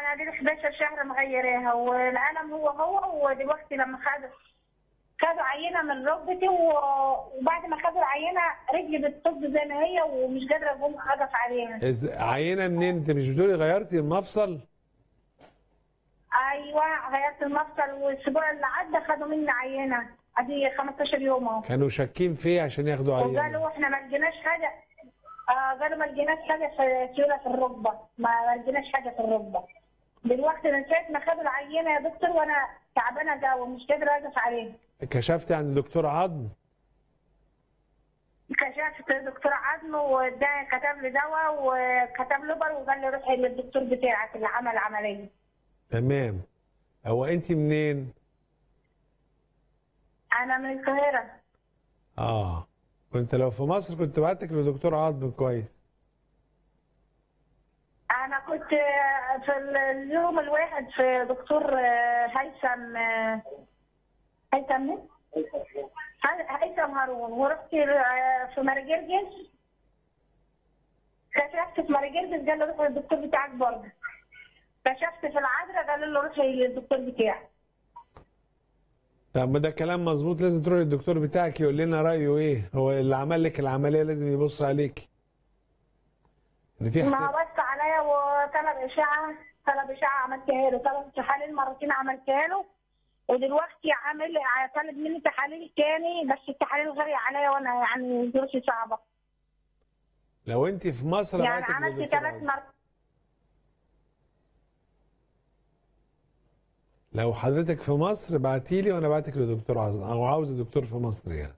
انا دي 11 شهر مغيراها والالم هو هو ودلوقتي لما خد خدوا عينه من ركبتي و- وبعد ما خدوا العينه رجلي بتطب زي ما هي ومش قادره اقوم اقف عليها إز... عينه منين انت مش بتقولي غيرتي المفصل ايوه غيرت المفصل والاسبوع اللي عدى خدوا مني عينه ادي 15 يوم اهو كانوا شاكين فيه عشان ياخدوا عينه وقالوا احنا ما لقيناش حاجه آه قالوا ما لقيناش حاجه في سيوله في الركبه ما ما لقيناش حاجه في الركبه دلوقتي من ساعه ما خدوا العينه يا دكتور وانا تعبانه قوي مش قادره اقف عليها كشفتي عند دكتور عظم كشفت دكتور عظم وده كتب لي دواء وكتب لي بر وقال لي روحي للدكتور بتاعك اللي عمل عمليه تمام هو انت منين انا من القاهره اه كنت لو في مصر كنت بعتك لدكتور عظم كويس انا كنت في اليوم الواحد في دكتور هيثم هيثم مين؟ هيثم هارون ورحت في مارجرجس كشفت في مارجرجس قال لي روح للدكتور بتاعك برضه كشفت في العذراء قال له روحي للدكتور بتاعك طب ما ده كلام مظبوط لازم تروح للدكتور بتاعك يقول لنا رايه ايه هو اللي عمل لك العمليه لازم يبص عليك ان في ما احت... بص عليا وطلب اشعه طلب اشعه عملتها له طلب تحاليل مرتين عملتها له ودلوقتي عامل طالب مني تحاليل تاني بس التحاليل غالية عليا وانا يعني ظروفي صعبه لو انت في مصر يعني بعتك عملت لدكتور ثلاث عظم. مرات لو حضرتك في مصر بعتي لي وانا بعتك لدكتور عظم او عاوز دكتور في مصر يعني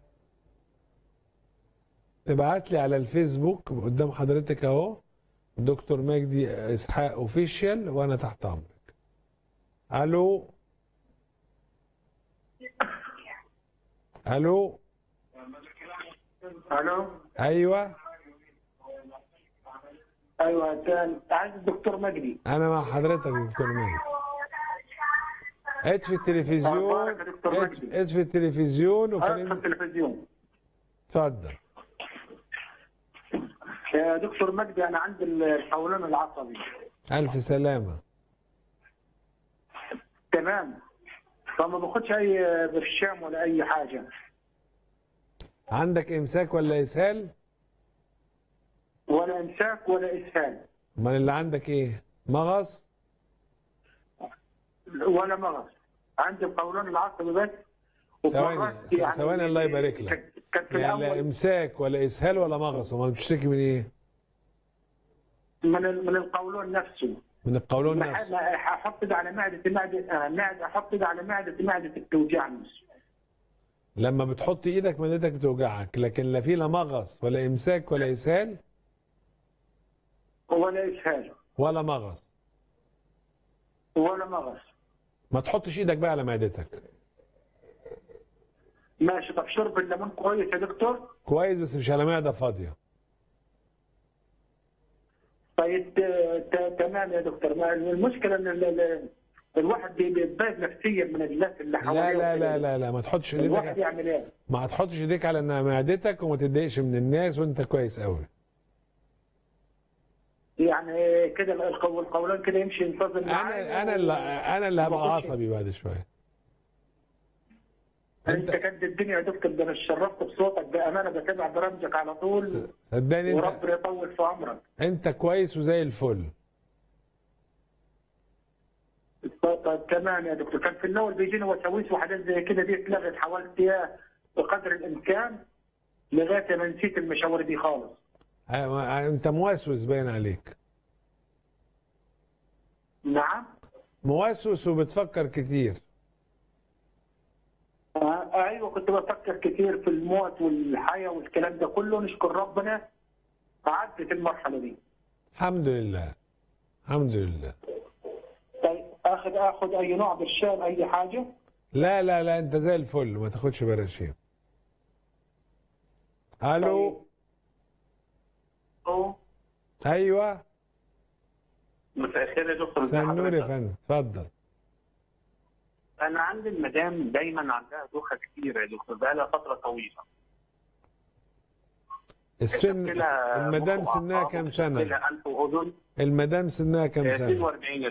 تبعت لي على الفيسبوك قدام حضرتك اهو دكتور مجدي اسحاق اوفيشال وانا تحت امرك الو الو الو ايوه ايوه انت عايز الدكتور مجدي انا مع حضرتك يا دكتور مجدي اطفي التلفزيون أخبارك يا دكتور مجدي؟ اطفي اطفي التلفزيون في وكلمني التلفزيون اتفضل يا دكتور مجدي انا عندي القولون العصبي الف سلامه تمام فما باخدش اي برشام ولا اي حاجه عندك امساك ولا اسهال ولا امساك ولا اسهال امال اللي عندك ايه مغص ولا مغص عندي القولون العصبي بس ثواني ومرات يعني ثواني الله يبارك لك كانت- كانت في يعني لا الاول امساك ولا اسهال ولا مغص امال بتشتكي من ايه من ال- من القولون نفسه من القولون ما- نفسه ما- احط ايدي على معدتي معدة آه، معدة احط ايدي على معدتي معدتي بتوجعني لما بتحط ايدك معدتك بتوجعك لكن لا في لا مغص ولا امساك ولا اسهال ولا اسهال ولا مغص ولا مغص ما تحطش ايدك بقى على معدتك ماشي طب شرب الليمون كويس يا دكتور كويس بس مش على معده فاضيه طيب ت- ت- تمام يا دكتور ما المشكله ان ال- ال- الواحد بي- بيتضايق نفسيا من الناس اللي حواليه لا لا وكده. لا لا لا ما تحطش الواحد ايدك يعمل ايه؟ ما تحطش ايديك على إنها معدتك وما تتضايقش من الناس وانت كويس قوي يعني كده القو- القولان كده يمشي ينتظم انا انا اللي انا اللي هبقى عصبي بعد شويه انت كد الدنيا يا دكتور ده انا اتشرفت بصوتك بامانه بتابع برامجك على طول صدقني انت وربنا يطول في عمرك انت كويس وزي الفل طب طب تمام يا دكتور كان في الاول بيجيني وساويس وحاجات زي كده دي اتلغت حاولت اياها بقدر الامكان لغايه ما نسيت المشاور دي خالص اه، ما- انت موسوس باين عليك نعم موسوس وبتفكر كتير آه ايوه كنت بفكر كتير في الموت والحياه والكلام ده كله نشكر ربنا عدت المرحله دي الحمد لله الحمد لله طيب اخذ اخذ اي نوع برشام اي حاجه لا لا لا انت زي الفل ما تاخدش براشيم الو أوه. ايوه مساء الخير يا دكتور ازي سنور يا حضرتك؟ فندم اتفضل انا عندي المدام دايما عندها دوخه كتير يا دكتور بقالها فتره طويله السن مشكلة المدام مخ سنها وأعصاب، كام سنه مشكلة انف واذن المدام سنها كام آه، سنه 42 يا